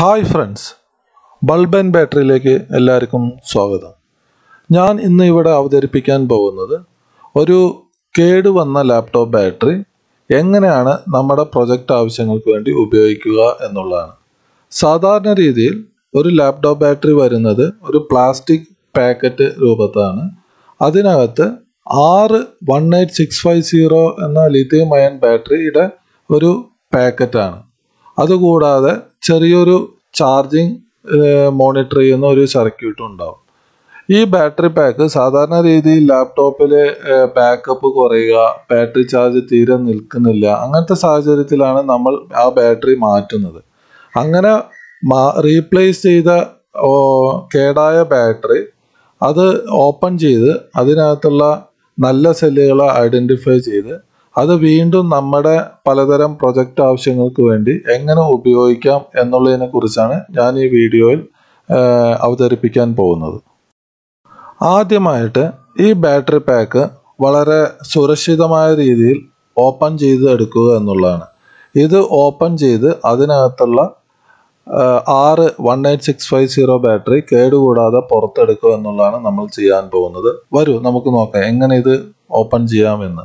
hi friends bulb and ബാറ്ററിയിലേക്ക് എല്ലാവർക്കും സ്വാഗതം ഞാൻ ഇന്ന് ഇവിടെ അവതരിപ്പിക്കാൻ പോകുന്നത് ഒരു കേടുവന്ന ലാപ്ടോപ്പ് ബാറ്ററി എങ്ങനെയാണ് നമ്മുടെ പ്രൊജക്റ്റ് ആവശ്യങ്ങൾക്ക് വേണ്ടി ഉപയോഗിക്കുക എന്നുള്ളതാണ് സാധാരണ രീതിയിൽ ഒരു ലാപ്ടോപ്പ് ബാറ്ററി വരുന്നത് ഒരു പ്ലാസ്റ്റിക് പാക്കറ്റ് രൂപത്താണ് അതിനകത്ത് ആറ് one eight six five zero എന്ന ലിഥിയം അയൺ ബാറ്ററിയുടെ ഒരു പാക്കറ്റാണ് അതുകൂടാതെ ചെറിയൊരു ചാർജിങ് മോണിറ്റർ ചെയ്യുന്ന ഒരു സർക്യൂട്ടും ഉണ്ടാവും ഈ ബാറ്ററി പാക്ക് സാധാരണ രീതിയിൽ ലാപ്ടോപ്പിൽ ബാക്കപ്പ് കുറയുക ബാറ്ററി ചാർജ് തീരെ നിൽക്കുന്നില്ല അങ്ങനത്തെ സാഹചര്യത്തിലാണ് നമ്മൾ ആ ബാറ്ററി മാറ്റുന്നത് അങ്ങനെ മാ റീപ്ലേസ് ചെയ്ത ഓ, കേടായ ബാറ്ററി അത് ഓപ്പൺ ചെയ്ത് അതിനകത്തുള്ള നല്ല സെല്ലുകളെ ഐഡൻറ്റിഫൈ ചെയ്ത് അത് വീണ്ടും നമ്മുടെ പലതരം പ്രൊജക്റ്റ് ആവശ്യങ്ങൾക്ക് വേണ്ടി എങ്ങനെ ഉപയോഗിക്കാം എന്നുള്ളതിനെ കുറിച്ചാണ് ഞാൻ ഈ വീഡിയോയിൽ ആ, അവതരിപ്പിക്കാൻ പോകുന്നത് ആദ്യമായിട്ട് ഈ ബാറ്ററി പാക്ക് വളരെ സുരക്ഷിതമായ രീതിയിൽ ഓപ്പൺ ചെയ്ത് എടുക്കുക എന്നുള്ളതാണ് ഇത് ഓപ്പൺ ചെയ്ത് അതിനകത്തുള്ള ആ, ആറ് one eight six five zero battery കേടുകൂടാതെ പുറത്തെടുക്കുക എന്നുള്ളതാണ് നമ്മൾ ചെയ്യാൻ പോകുന്നത് വരൂ നമുക്ക് നോക്കാം എങ്ങനെ ഇത് ഓപ്പൺ ചെയ്യാമെന്ന്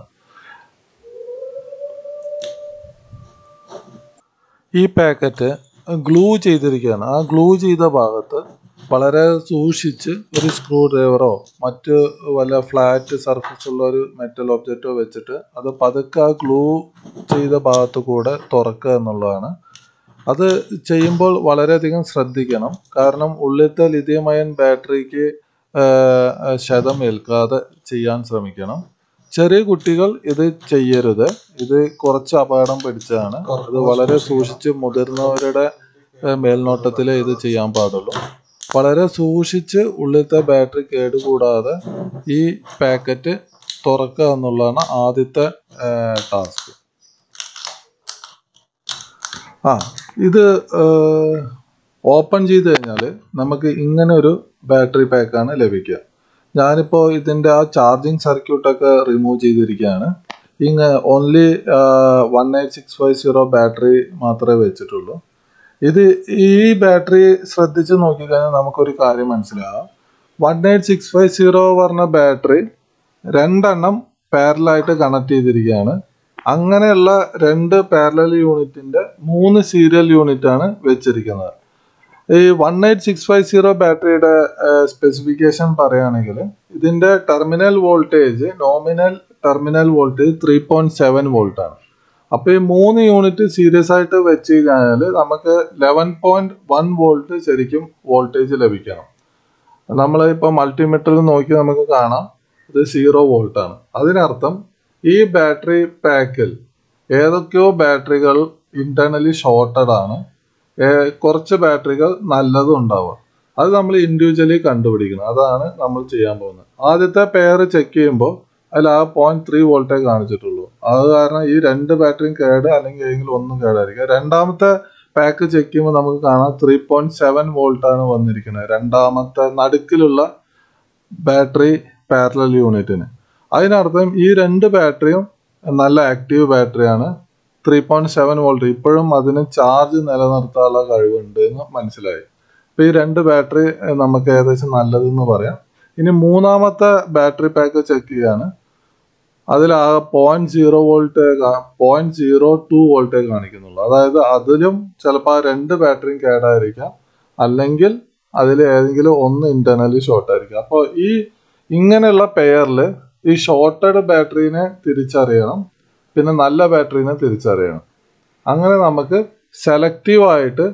ഈ പാക്കറ്റ് ഗ്ലൂ ചെയ്തിരിക്കുകയാണ് ആ ഗ്ലൂ ചെയ്ത ഭാഗത്ത് വളരെ സൂക്ഷിച്ച് ഒരു സ്ക്രൂ ഡ്രൈവറോ മറ്റ് വല്ല ഫ്ലാറ്റ് സർഫസ് ഉള്ള ഒരു മെറ്റൽ ഒബ്ജക്റ്റോ വെച്ചിട്ട് അത് പതുക്കെ ആ ഗ്ലൂ ചെയ്ത ഭാഗത്ത് കൂടെ തുറക്കുക എന്നുള്ളതാണ് അത് ചെയ്യുമ്പോൾ വളരെയധികം ശ്രദ്ധിക്കണം കാരണം ഉള്ളിലത്തെ ലിഥിയം അയൺ ബാറ്ററിക്ക് ക്ഷതം ഏൽക്കാതെ ചെയ്യാൻ ശ്രമിക്കണം ചെറിയ കുട്ടികൾ ഇത് ചെയ്യരുത് ഇത് കുറച്ച് അപകടം പിടിച്ചതാണ് ഇത് വളരെ സൂക്ഷിച്ച് മുതിർന്നവരുടെ ഏഹ്, മേൽനോട്ടത്തിലേ ഇത് ചെയ്യാൻ പാടുള്ളൂ വളരെ സൂക്ഷിച്ച് ഉള്ളിലത്തെ ബാറ്ററി കേടുകൂടാതെ ഈ പാക്കറ്റ് തുറക്കുക എന്നുള്ളതാണ് ആദ്യത്തെ ടാസ്ക് ആ ഇത് ഓപ്പൺ ചെയ്ത് കഴിഞ്ഞാൽ നമുക്ക് ഇങ്ങനെ ഒരു ബാറ്ററി പാക്കാണ് ലഭിക്കുക ഞാനിപ്പോൾ ഇതിൻ്റെ ആ ചാർജിങ് സർക്യൂട്ടൊക്കെ റിമൂവ് ചെയ്തിരിക്കുകയാണ് ഇങ്ങ only one eight six five zero battery മാത്രമേ വെച്ചിട്ടുള്ളൂ ഇത് ഈ ബാറ്ററി ശ്രദ്ധിച്ച് നോക്കിക്കഴിഞ്ഞാൽ നമുക്കൊരു കാര്യം മനസ്സിലാകാം one eight six five zero പറഞ്ഞ ബാറ്ററി രണ്ടെണ്ണം പാരലായിട്ട് കണക്ട് ചെയ്തിരിക്കുകയാണ് അങ്ങനെയുള്ള രണ്ട് പാരലൽ യൂണിറ്റിന്റെ മൂന്ന് സീരിയൽ യൂണിറ്റ് ആണ് വെച്ചിരിക്കുന്നത് ഈ one eight six five zero ബാറ്ററിയുടെ സ്പെസിഫിക്കേഷൻ പറയുകയാണെങ്കിൽ ഇതിന്റെ terminal voltage nominal terminal voltage three point seven volt ആണ് അപ്പൊ ഈ മൂന്ന് യൂണിറ്റ് സീരിയസ് ആയിട്ട് വെച്ച് കഴിഞ്ഞാൽ നമുക്ക് ലെവൻ പോയിന്റ് വൺ വോൾട്ട് ശരിക്കും വോൾട്ടേജ് ലഭിക്കണം നമ്മൾ ഇപ്പോൾ മൾട്ടിമീറ്ററിൽ നോക്കി നമുക്ക് കാണാം ഇത് സീറോ വോൾട്ട് ആണ് അതിനർത്ഥം ഈ ബാറ്ററി പാക്കിൽ ഏതൊക്കെയോ ബാറ്ററികൾ ഇന്റേണലി ഷോർട്ടഡ് ആണ് ഏ- കുറച്ച് ബാറ്ററികൾ നല്ലതും ഉണ്ടാവുക അത് നമ്മൾ ഇൻഡിവിജ്വലി കണ്ടുപിടിക്കണം അതാണ് നമ്മൾ ചെയ്യാൻ പോകുന്നത് ആദ്യത്തെ പെയർ ചെക്ക് ചെയ്യുമ്പോൾ അതിൽ ആ പോയിന്റ് ത്രീ വോൾട്ടേ കാണിച്ചിട്ടുള്ളൂ അത് കാരണം ഈ രണ്ട് ബാറ്ററിയും കേട് അല്ലെങ്കിൽ ഏതെങ്കിലും ഒന്നും കേടായിരിക്കും രണ്ടാമത്തെ പാക്ക് ചെക്ക് ചെയ്യുമ്പോൾ നമുക്ക് കാണാം ത്രീ പോയിന്റ് സെവൻ വോൾട്ട് ആണ് വന്നിരിക്കുന്നത് രണ്ടാമത്തെ നടുക്കിലുള്ള ബാറ്ററി പാരലൽ യൂണിറ്റിന് അതിനർത്ഥം ഈ രണ്ട് ബാറ്ററിയും നല്ല ആക്റ്റീവ് ബാറ്ററിയാണ് ത്രീ പോയിന്റ് സെവൻ വോൾട്ട് ഇപ്പോഴും അതിന് ചാർജ് നിലനിർത്താനുള്ള കഴിവുണ്ട് എന്ന് മനസ്സിലായി അപ്പൊ ഈ രണ്ട് ബാറ്ററി ഏഹ്, നമുക്ക് ഏകദേശം നല്ലതെന്ന് പറയാം ഇനി മൂന്നാമത്തെ ബാറ്ററി പാക്ക് ചെക്ക് ചെയ്യാണ് അതിൽ ആ point zero volt point zero two വോൾട്ടേ കാണിക്കുന്നുള്ളൂ അതായത് അതിലും ചിലപ്പോൾ ആ രണ്ട് ബാറ്ററിയും കേടായിരിക്കാം അല്ലെങ്കിൽ അതിൽ ഏതെങ്കിലും ഒന്ന് ഇന്റർണലി ഷോർട്ട് ആയിരിക്കും അപ്പോൾ ഈ ഇങ്ങനെയുള്ള പെയറിൽ ഈ ഷോർട്ടഡ് ബാറ്ററീനെ തിരിച്ചറിയണം പിന്നെ നല്ല ബാറ്ററീനെ തിരിച്ചറിയണം അങ്ങനെ നമുക്ക് സെലക്റ്റീവ് ആയിട്ട്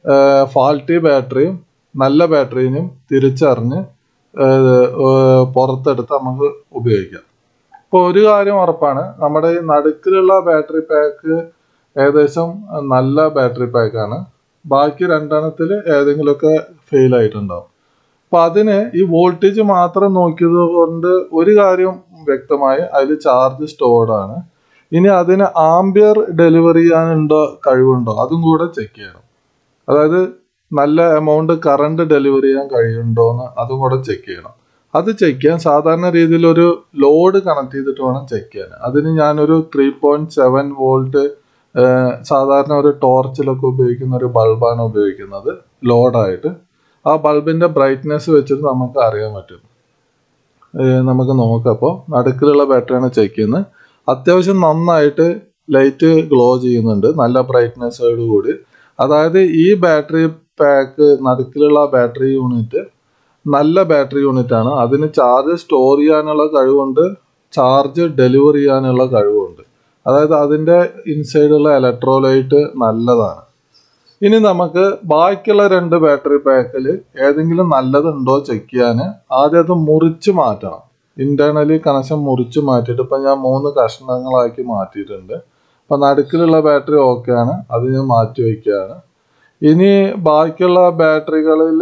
ഫാൾട്ടി ബാറ്ററിയും നല്ല ബാറ്ററീനും തിരിച്ചറിഞ്ഞ് ഏഹ്, ഏഹ്, പുറത്തെടുത്ത് നമുക്ക് ഉപയോഗിക്കാം ഇപ്പോൾ ഒരു കാര്യം ഉറപ്പാണ് നമ്മുടെ ഈ നടുക്കിലുള്ള ബാറ്ററി പാക്ക് ഏകദേശം നല്ല ബാറ്ററി പാക്കാണ് ബാക്കി രണ്ടെണ്ണത്തിൽ ഏതെങ്കിലുമൊക്കെ ഫെയിൽ ആയിട്ടുണ്ടാവും അപ്പൊ അതിന് ഈ വോൾട്ടേജ് മാത്രം നോക്കിയത് കൊണ്ട് ഒരു കാര്യം വ്യക്തമായി അതിൽ ചാർജ് സ്റ്റോർഡ് ആണ് ഇനി അതിന് ആംബിയർ ഡെലിവറി ചെയ്യാനുണ്ടോ കഴിവുണ്ടോ അതും കൂടെ ചെക്ക് ചെയ്യണം അതായത് നല്ല എമൗണ്ട് കറണ്ട് ഡെലിവറി ചെയ്യാൻ കഴിയുന്നുണ്ടോ എന്ന് അതും കൂടെ ചെക്ക് ചെയ്യണം അത് ചെക്ക് ചെയ്യാൻ സാധാരണ രീതിയിൽ ഒരു ലോഡ് കണക്ട് ചെയ്തിട്ട് വേണം ചെക്ക് ചെയ്യാൻ അതിന് ഞാനൊരു ത്രീ പോയിന്റ് സെവൻ വോൾട്ട് ഏഹ് സാധാരണ ഒരു ടോർച്ചിലൊക്കെ ഉപയോഗിക്കുന്ന ഒരു ബൾബാണ് ഉപയോഗിക്കുന്നത് ലോഡായിട്ട് ആ ബൾബിന്റെ ബ്രൈറ്റ്നെസ് വെച്ചിട്ട് നമുക്ക് അറിയാൻ പറ്റും ഏഹ് നമുക്ക് നോക്കാം അപ്പോൾ നടുക്കിലുള്ള ബാറ്ററിയാണ് ചെക്ക് ചെയ്യുന്നത് അത്യാവശ്യം നന്നായിട്ട് ലൈറ്റ് ഗ്ലോ ചെയ്യുന്നുണ്ട് നല്ല ബ്രൈറ്റ്നെസ്സോട് കൂടി അതായത് ഈ ബാറ്ററി പാക്ക് നടുക്കിലുള്ള ബാറ്ററി യൂണിറ്റ് നല്ല ബാറ്ററി യൂണിറ്റ് ആണ് അതിന് ചാർജ് സ്റ്റോർ ചെയ്യാനുള്ള കഴിവുണ്ട് ചാർജ് ഡെലിവർ ചെയ്യാനുള്ള കഴിവുണ്ട് അതായത് അതിൻ്റെ ഇൻസൈഡുള്ള ഇലക്ട്രോലൈറ്റ് നല്ലതാണ് ഇനി നമുക്ക് ബാക്കിയുള്ള രണ്ട് ബാറ്ററി പാക്കിൽ ഏതെങ്കിലും നല്ലതുണ്ടോ ചെക്ക് ചെയ്യാൻ ആദ്യം അത് മുറിച്ച് മാറ്റണം ഇന്റേണലി കണക്ഷൻ മുറിച്ച് മാറ്റിയിട്ട് ഇപ്പം ഞാൻ മൂന്ന് കഷ്ണങ്ങളാക്കി മാറ്റിയിട്ടുണ്ട് അപ്പം നടുക്കിലുള്ള ബാറ്ററി ഓക്കെ ആണ് അത് ഞാൻ മാറ്റി വയ്ക്കുകയാണ് ഇനി ബാക്കിയുള്ള ബാറ്ററികളിൽ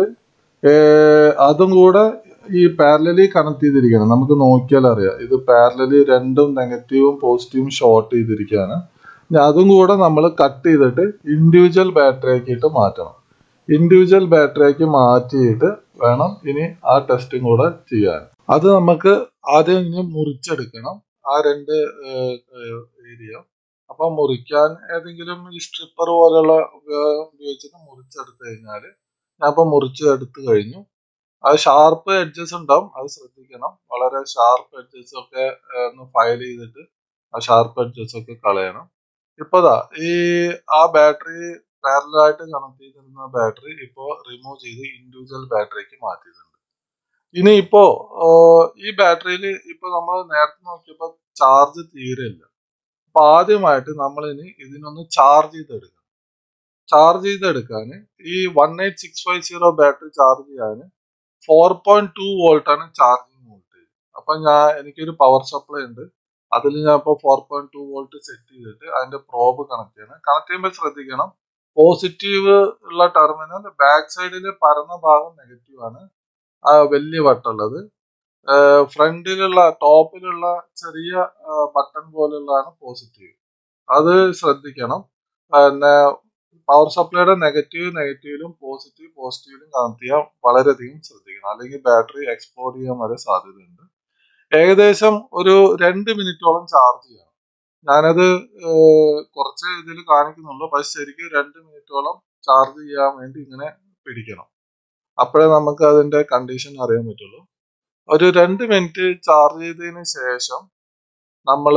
അതും കൂടെ ഈ പാരലലി കണക്ട് ചെയ്തിരിക്കുകയാണ് നമുക്ക് നോക്കിയാൽ അറിയാം ഇത് പാരലലി രണ്ടും നെഗറ്റീവും പോസിറ്റീവും ഷോർട്ട് ചെയ്തിരിക്കുകയാണ് ഇനി അതും കൂടെ നമ്മൾ കട്ട് ചെയ്തിട്ട് ഇൻഡിവിജ്വൽ ബാറ്ററി ആക്കിയിട്ട് മാറ്റണം ഇൻഡിവിജ്വൽ ബാറ്ററി ആക്കി മാറ്റിയിട്ട് വേണം ഇനി ആ ടെസ്റ്റും കൂടെ ചെയ്യാൻ അത് നമുക്ക് ആദ്യം ഇനി മുറിച്ചെടുക്കണം ആ രണ്ട് ഏരിയ അപ്പൊ മുറിക്കാൻ ഏതെങ്കിലും ഈ സ്ട്രിപ്പർ പോലെയുള്ള ഉപയോഗം ഉപയോഗിച്ചിട്ട് മുറിച്ചെടുത്തു കഴിഞ്ഞാൽ ഞാൻ ഇപ്പൊ മുറിച്ചെടുത്ത് കഴിഞ്ഞു അത് ഷാർപ്പ് എഡ്ജസ് ഉണ്ടാവും അത് ശ്രദ്ധിക്കണം വളരെ ഷാർപ്പ് എഡ്ജസ് ഒക്കെ ഏഹ്, ഒന്ന് ഫയൽ ചെയ്തിട്ട് ആ ഷാർപ്പ് എഡ്ജസ് ഒക്കെ കളയണം ഇപ്പതാ ഈ ആ ബാറ്ററി പാരലായിട്ട് കണക്ട് ചെയ്തിരുന്ന ബാറ്ററി ഇപ്പോ റിമൂവ് ചെയ്ത് ഇൻഡിവിജ്വൽ ബാറ്ററിക്ക് മാറ്റിയിട്ടുണ്ട് ഇനി ഇപ്പോ ഏഹ്, ഈ ബാറ്ററിയിൽ ഇപ്പൊ നമ്മൾ നേരത്തെ നോക്കിയപ്പോ ചാർജ് തീരെ ഇല്ല അപ്പൊ ആദ്യമായിട്ട് നമ്മൾ ഇനി ഇതിനൊന്ന് ചാർജ് ചെയ്തെടുക്കണം ചാർജ് ചെയ്തെടുക്കാൻ ഈ one eight six five zero battery charge ചെയ്യാൻ ഫോർ പോയിന്റ് ടു വോൾട്ട് ആണ് ചാർജിങ് വോൾട്ടേജ് അപ്പൊ ഞാൻ എനിക്കൊരു പവർ സപ്ലൈ ഉണ്ട് അതിൽ ഞാൻ ഇപ്പോൾ four point two volt set ചെയ്തിട്ട് അതിന്റെ പ്രോബ് കണക്ട് ചെയ്യണം കണക്ട് ചെയ്യുമ്പോൾ ശ്രദ്ധിക്കണം പോസിറ്റീവ് ഉള്ള ടെർമിനൽ ബാക്ക് സൈഡിൽ പരന്ന ഭാഗം നെഗറ്റീവ് ആണ് ആ വലിയ വട്ടുള്ളത് ഫ്രണ്ടിലുള്ള ടോപ്പിലുള്ള ചെറിയ ബട്ടൺ പോലുള്ളതാണ് പോസിറ്റീവ് അത് ശ്രദ്ധിക്കണം പിന്നെ പവർ സപ്ലൈയുടെ നെഗറ്റീവ് നെഗറ്റീവിലും പോസിറ്റീവ് പോസിറ്റീവിലും കണക്ട് ചെയ്യാൻ വളരെയധികം ശ്രദ്ധിക്കണം അല്ലെങ്കിൽ ബാറ്ററി എക്സ്പ്ലോഡ് ചെയ്യാൻ വരെ സാധ്യതയുണ്ട് ഏകദേശം ഒരു രണ്ട് മിനിറ്റോളം ചാർജ് ചെയ്യണം ഞാനത് ഏഹ്, കുറച്ച് ഇതിൽ കാണിക്കുന്നുള്ളൂ പക്ഷെ ശരിക്കും രണ്ട് മിനിറ്റോളം ചാർജ് ചെയ്യാൻ വേണ്ടി ഇങ്ങനെ പിടിക്കണം അപ്പോഴേ നമുക്ക് അതിന്റെ കണ്ടീഷൻ അറിയാൻ പറ്റുള്ളൂ ഒരു രണ്ട് മിനിറ്റ് ചാർജ് ചെയ്തതിന് ശേഷം നമ്മൾ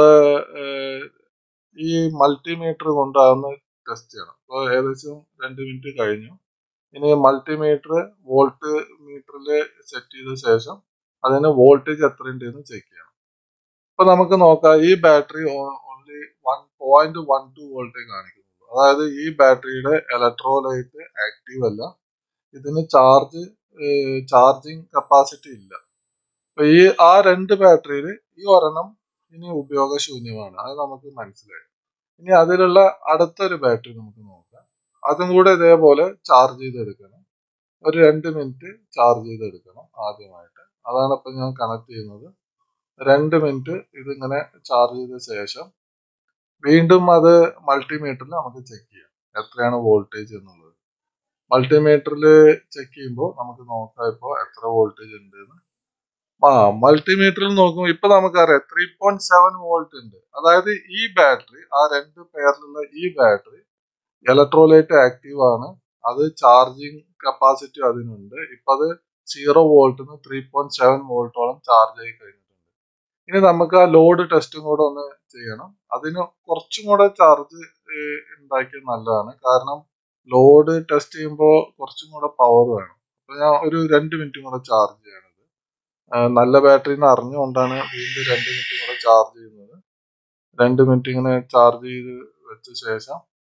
ഈ മൾട്ടിമീറ്റർ കൊണ്ട് അതൊന്ന് ടെസ്റ്റ് ചെയ്യണം അപ്പോൾ ഏകദേശം രണ്ട് മിനിറ്റ് കഴിഞ്ഞു ഇനി മൾട്ടിമീറ്റർ വോൾട്ട് മീറ്ററിൽ സെറ്റ് ചെയ്ത ശേഷം അതിന് വോൾട്ടേജ് എത്രയുണ്ട് എന്ന് ചെക്ക് ചെയ്യണം ഇപ്പൊ നമുക്ക് നോക്കാം ഈ battery only one point one two വോൾട്ടേ കാണിക്കുന്നുള്ളൂ അതായത് ഈ ബാറ്ററിയുടെ ഇലക്ട്രോലൈറ്റ് ആക്റ്റീവ് അല്ല ഇതിന് ചാർജ് ചാർജിങ് കപ്പാസിറ്റി ഇല്ല അപ്പൊ ഈ ആ രണ്ട് ബാറ്ററിയിൽ ഈ ഒരെണ്ണം ഇനി ഉപയോഗശൂന്യമാണ് അത് നമുക്ക് മനസ്സിലായി ഇനി അതിലുള്ള അടുത്തൊരു ബാറ്ററി നമുക്ക് നോക്കാം അതും കൂടെ ഇതേപോലെ ചാർജ് ചെയ്തെടുക്കണം ഒരു രണ്ട് മിനിറ്റ് ചാർജ് ചെയ്തെടുക്കണം ആദ്യമായിട്ട് അതാണ് ഇപ്പൊ ഞാൻ കണക്ട് ചെയ്യുന്നത് രണ്ട് മിനിറ്റ് ഇതിങ്ങനെ ചാർജ് ചെയ്ത ശേഷം വീണ്ടും അത് മൾട്ടിമീറ്ററിൽ നമുക്ക് ചെക്ക് ചെയ്യാം എത്രയാണ് വോൾട്ടേജ് എന്നുള്ളത് മൾട്ടിമീറ്ററിൽ ചെക്ക് ചെയ്യുമ്പോൾ നമുക്ക് നോക്കാം ഇപ്പോൾ എത്ര വോൾട്ടേജ് ഉണ്ട് എന്ന് ആ മൾട്ടിമീറ്ററിൽ നോക്കുമ്പോൾ ഇപ്പൊ നമുക്കറിയാം ത്രീ പോയിന്റ് സെവൻ വോൾട്ട് ഉണ്ട് അതായത് ഈ ബാറ്ററി ആ രണ്ട് പെയറിലുള്ള ഈ ബാറ്ററി ഇലക്ട്രോലൈറ്റ് ആക്റ്റീവ് ആണ് അത് ചാർജിങ് കപ്പാസിറ്റി അതിനുണ്ട് ഇപ്പൊ അത് സീറോ വോൾട്ടിന് ത്രീ പോയിന്റ് സെവൻ വോൾട്ടോളം ചാർജ് ആയി കഴിഞ്ഞിട്ടുണ്ട് ഇനി നമുക്ക് ആ ലോഡ് ടെസ്റ്റും കൂടെ ഒന്ന് ചെയ്യണം അതിന് കുറച്ചും കൂടെ ചാർജ് ഉണ്ടാക്കിയത് നല്ലതാണ് കാരണം ലോഡ് ടെസ്റ്റ് ചെയ്യുമ്പോൾ കുറച്ചും കൂടെ പവർ വേണം അപ്പൊ ഞാൻ ഒരു രണ്ട് മിനിറ്റും കൂടെ ചാർജ് ചെയ്യണത് ആ, നല്ല ബാറ്ററി എന്ന് അറിഞ്ഞുകൊണ്ടാണ് വീണ്ടും രണ്ട് മിനിറ്റും കൂടെ ചാർജ് ചെയ്യുന്നത് രണ്ട് മിനിറ്റ് ഇങ്ങനെ ചാർജ് ചെയ്ത് വെച്ച ശേഷം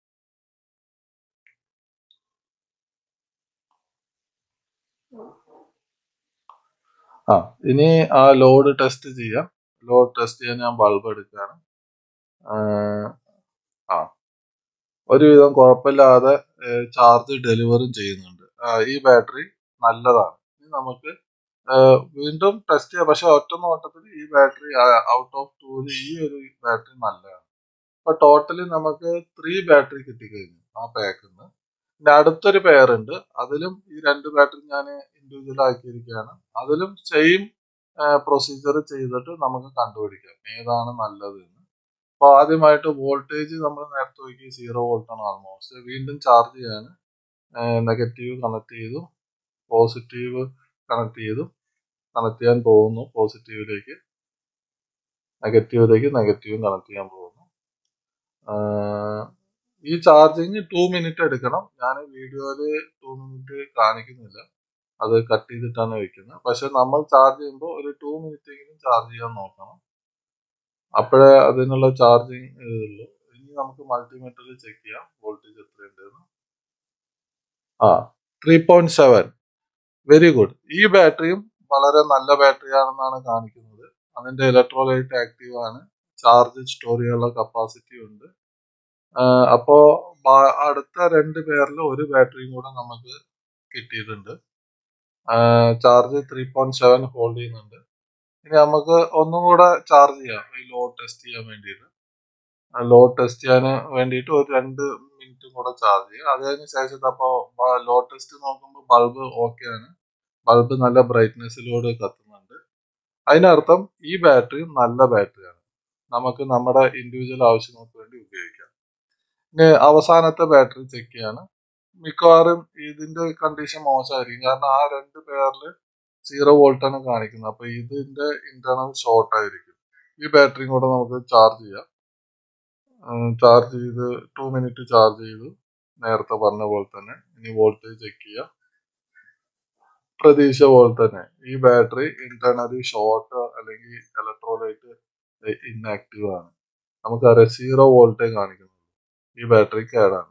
ആ ഇനി ആ ലോഡ് ടെസ്റ്റ് ചെയ്യാം ലോഡ് ടെസ്റ്റ് ചെയ്യാൻ ഞാൻ ബൾബ് എടുക്കുകയാണ് ആ, ആ ഒരുവിധം കുഴപ്പമില്ലാതെ ചാർജ് ഡെലിവറും ചെയ്യുന്നുണ്ട് ആ, ഈ ബാറ്ററി നല്ലതാണ് ഇനി നമുക്ക് ആ, വീണ്ടും ടെസ്റ്റ് ചെയ്യാം പക്ഷെ ഒറ്റ നോട്ടത്തിൽ ഈ ബാറ്ററി ഔട്ട് ഓഫ് ടൂല് ഈ ഒരു ബാറ്ററി നല്ലതാണ് അപ്പൊ ടോട്ടലി നമുക്ക് ത്രീ ബാറ്ററി കിട്ടിക്കഴിഞ്ഞു ആ പാക്കിൽ നിന്ന് പിന്നെ അടുത്തൊരു പെയർ ഉണ്ട് അതിലും ഈ രണ്ട് ബാറ്ററി ഞാൻ ഇൻഡിവിജ്വൽ ആക്കിയിരിക്കുകയാണ് അതിലും സെയിം പ്രൊസീജിയർ ചെയ്തിട്ട് നമുക്ക് കണ്ടുപിടിക്കാം ഏതാണ് നല്ലത് എന്ന് അപ്പോൾ ആദ്യമായിട്ട് വോൾട്ടേജ് നമ്മൾ നേരത്തെ നോക്കി സീറോ വോൾട്ടാണ് ആൾമോസ്റ്റ് വീണ്ടും ചാർജ് ചെയ്യാൻ നെഗറ്റീവ് കണക്ട് ചെയ്തു പോസിറ്റീവ് കണക്ട് ചെയ്തു കണക്ട് ചെയ്യാൻ പോകുന്നു പോസിറ്റീവിലേക്ക് നെഗറ്റീവിലേക്ക് നെഗറ്റീവും കണക്ട് ചെയ്യാൻ പോകുന്നു ആഹ് ഈ ചാർജിങ് ടു മിനിറ്റ് എടുക്കണം ഞാൻ വീഡിയോയിൽ ടു മിനിറ്റ് കാണിക്കുന്നില്ല അത് കട്ട് ചെയ്തിട്ടാണ് വെക്കുന്നത് പക്ഷെ നമ്മൾ ചാർജ് ചെയ്യുമ്പോൾ ഒരു ടു മിനിറ്റ് എങ്കിലും ചാർജ് ചെയ്യാൻ നോക്കണം അപ്പോഴേ അതിനുള്ള ചാർജിങ് ഇതുള്ളൂ ഇനി നമുക്ക് മൾട്ടിമീറ്ററിൽ ചെക്ക് ചെയ്യാം വോൾട്ടേജ് എത്രയുണ്ടെന്ന് ആ three point seven very good ഈ ബാറ്ററിയും വളരെ നല്ല ബാറ്ററി ആണെന്നാണ് കാണിക്കുന്നത് അതിന്റെ ഇലക്ട്രോലൈറ്റ് ആക്റ്റീവ് ആണ് ചാർജ് സ്റ്റോർ ചെയ്യാനുള്ള കപ്പാസിറ്റി ഉണ്ട് ആഹ് അപ്പോ ബ- അടുത്ത രണ്ട് പേരിൽ ഒരു ബാറ്ററിയും കൂടെ നമുക്ക് കിട്ടിയിട്ടുണ്ട് charge three point seven hold ചെയ്യുന്നുണ്ട് ഇനി നമുക്ക് ഒന്നും കൂടെ ചാർജ് ചെയ്യാം ഈ ലോഡ് ടെസ്റ്റ് ചെയ്യാൻ വേണ്ടിയിട്ട് ലോഡ് ടെസ്റ്റ് ചെയ്യാൻ വേണ്ടിയിട്ട് ഒരു രണ്ട് മിനിറ്റും കൂടെ ചാർജ് ചെയ്യാം അത് കഴിഞ്ഞ ശേഷം അപ്പോൾ ലോഡ് ടെസ്റ്റ് നോക്കുമ്പോൾ ബൾബ് ഓക്കെ ആണ് ബൾബ് നല്ല ബ്രൈറ്റ്നെസ്സിലൂടെ കത്തുന്നുണ്ട് അതിനർത്ഥം ഈ ബാറ്ററി നല്ല ബാറ്ററിയാണ് നമുക്ക് നമ്മുടെ ഇൻഡിവിജ്വൽ ആവശ്യങ്ങൾക്ക് വേണ്ടി ഉപയോഗിക്കാം ഇനി അവസാനത്തെ ബാറ്ററി ചെക്ക് ചെയ്യാണ് മിക്കവാറും ഇതിന്റെ കണ്ടീഷൻ മോശമായിരിക്കും കാരണം ആ രണ്ട് പേരിൽ സീറോ വോൾട്ടാണ് കാണിക്കുന്നത് അപ്പൊ ഇതിന്റെ ഇന്റേണൽ ഷോർട്ട് ആയിരിക്കും ഈ ബാറ്ററിയും കൂടെ നമുക്ക് ചാർജ് ചെയ്യാം ചാർജ് ചെയ്ത് ടു മിനിറ്റ് ചാർജ് ചെയ്തു നേരത്തെ പറഞ്ഞ പോലെ തന്നെ ഇനി വോൾട്ടേജ് ചെക്ക് ചെയ്യാം പ്രതീക്ഷ പോലെ തന്നെ ഈ ബാറ്ററി ഇന്റേണലി ഷോർട്ട് അല്ലെങ്കിൽ ഇലക്ട്രോലൈറ്റ് ഇന്നാക്റ്റീവ് ആണ് നമുക്കറിയാം സീറോ വോൾട്ടേ കാണിക്കുന്നു ഈ ബാറ്ററി കേടാണ്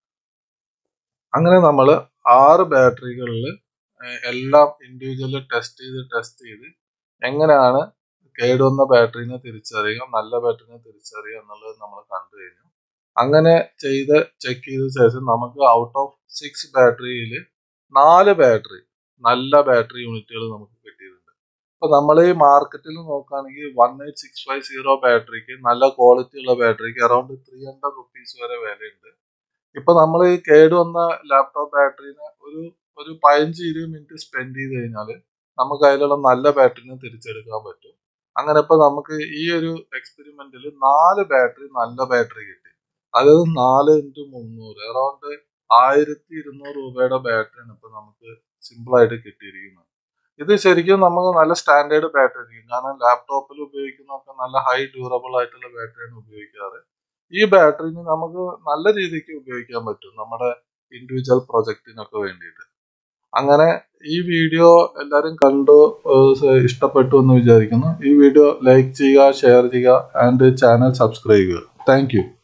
അങ്ങനെ നമ്മൾ ആറ് ബാറ്ററികളിൽ എല്ലാം ഇൻഡിവിജ്വലി ടെസ്റ്റ് ചെയ്ത് ടെസ്റ്റ് ചെയ്ത് എങ്ങനെയാണ് കേടുവന്ന ബാറ്ററിനെ തിരിച്ചറിയുക നല്ല ബാറ്ററിനെ തിരിച്ചറിയുക എന്നുള്ളത് നമ്മൾ കണ്ടു കഴിഞ്ഞു അങ്ങനെ ചെയ്ത് ചെക്ക് ചെയ്ത ശേഷം നമുക്ക് ഔട്ട് ഓഫ് സിക്സ് ബാറ്ററിയിൽ നാല് ബാറ്ററി നല്ല ബാറ്ററി യൂണിറ്റുകൾ നമുക്ക് കിട്ടിയിട്ടുണ്ട് അപ്പൊ നമ്മൾ ഈ മാർക്കറ്റിൽ നോക്കുകയാണെങ്കിൽ one eight six five zero ബാറ്ററിക്ക് നല്ല ക്വാളിറ്റി ഉള്ള ബാറ്ററിക്ക് അറൌണ്ട് ത്രീ ഹൺഡ്രഡ് റുപ്പീസ് വരെ വിലയുണ്ട് ഇപ്പൊ നമ്മൾ ഈ കേടുവന്ന ലാപ്ടോപ്പ് ബാറ്ററിനെ ഒരു ഒരു പതിനഞ്ച് ഇരുപത് മിനിറ്റ് സ്പെൻഡ് ചെയ്ത് കഴിഞ്ഞാൽ നമുക്ക് അതിലുള്ള നല്ല ബാറ്ററിനെ തിരിച്ചെടുക്കാൻ പറ്റും അങ്ങനെ ഇപ്പൊ നമുക്ക് ഈ ഒരു എക്സ്പെരിമെന്റിൽ നാല് ബാറ്ററി നല്ല ബാറ്ററി കിട്ടി അതായത് നാല് ഇൻറ്റു മുന്നൂറ് അറൌണ്ട് ആയിരത്തി ഇരുന്നൂറ് രൂപയുടെ ബാറ്ററിയാണ് ഇപ്പൊ നമുക്ക് സിമ്പിൾ ആയിട്ട് കിട്ടിയിരിക്കുന്നത് ഇത് ശരിക്കും നമുക്ക് നല്ല സ്റ്റാൻഡേർഡ് ബാറ്ററി ആയിരിക്കും കാരണം ലാപ്ടോപ്പിൽ ഉപയോഗിക്കുന്നതൊക്കെ നല്ല ഹൈ ഡ്യൂറബിൾ ആയിട്ടുള്ള ബാറ്ററിയാണ് ഉപയോഗിക്കാറ് ഈ ബാറ്ററിന് നമുക്ക് നല്ല രീതിക്ക് ഉപയോഗിക്കാൻ പറ്റും നമ്മുടെ ഇൻഡിവിജ്വൽ പ്രൊജക്റ്റിനൊക്കെ വേണ്ടിയിട്ട് അങ്ങനെ ഈ വീഡിയോ എല്ലാവരും കണ്ടു ഏഹ് ഇഷ്ടപ്പെട്ടു എന്ന് വിചാരിക്കുന്നു ഈ വീഡിയോ ലൈക്ക് ചെയ്യുക ഷെയർ ചെയ്യുക ആൻഡ് ചാനൽ സബ്സ്ക്രൈബ് ചെയ്യുക താങ്ക് യു